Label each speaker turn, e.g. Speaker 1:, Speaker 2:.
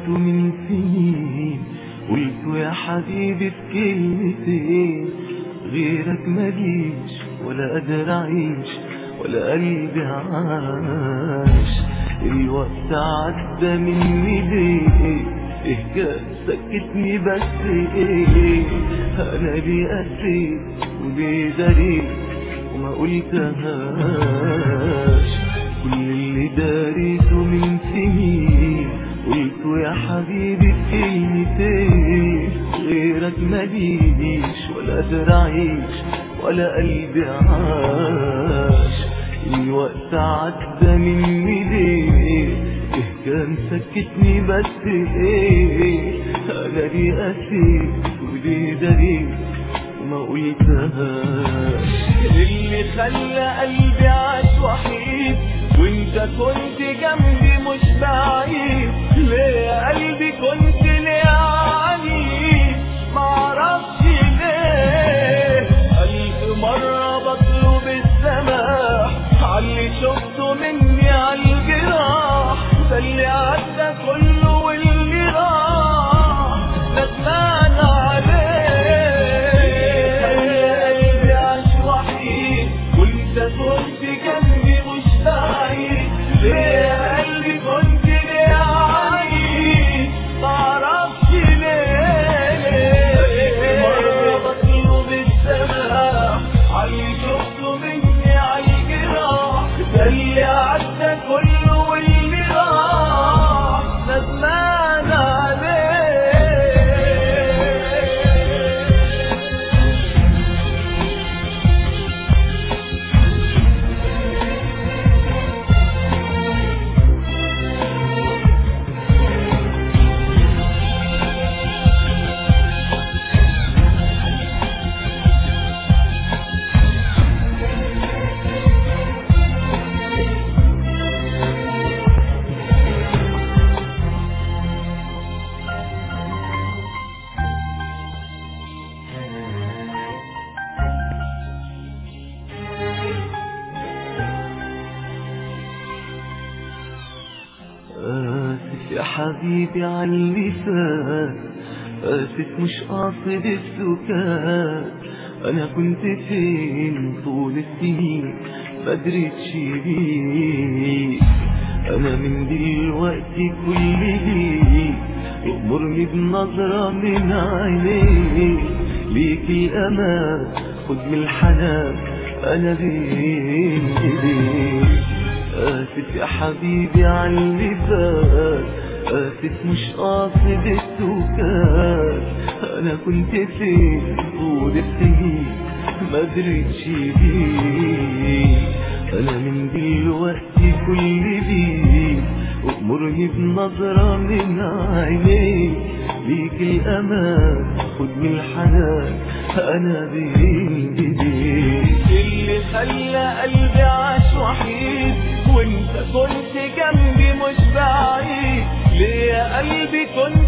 Speaker 1: داريته من سنين قلت يا حبيبي في كلمتين غيرك ماليش ولا قادر اعيش ولا قلبي عاش الوقت عدى مني ليه ايه كان سكتني بس ايه انا ليه قسيت وليه داريت وما قلتهاش كل اللي داريته من سنين قلت يا حبيبي كلمتين غيرك ماليش ولا قادر اعيش ولا قلبي عاش الوقت عدى مني ليه ايه كان سكتني بس ايه انا ليه قسيت وليه داريت وما قلتهاش اللي خلى قلبي عاش وحيد وانت كنت جنبي مش بعيد ليه يا قلبي كنت ليه عنيد معرفش ليه ألف مرة بطلب السماح عاللي شفته مني عالجراح ده اللي عدى كله واللي راح ندمان عليه قلبي عاش وحيد وانت كنت جنبي مش بعيد ليه يا قلبي كنت ليه عايز معرفش ليه مرة بطلب السماح عاللي شفته مني عالجراح ده اللي عدى كله واللي راح ندمان عليه آسف يا حبيبي على اللي فات آسف مش قاصد السكات أنا كنت فين طول السنين مدريتش بيك أنا من دلوقتي كل ليك يأمرني بنظرة من عينيك ليكي أمان خد من الحنان أنا بين إيديك آسف يا حبيبي على اللي فات آسف مش قاصد السكات أنا كنت فين طول السنين ما دريتش بيك أنا من دلوقتي كل بيك أمرني بنظرة من عينيك ليك الأمان خد من الحنان أنا بين إيديك اللي خلى قلبي عاش وحيد وانت كنت جنبي مش بعيد ليه يا قلبي كنت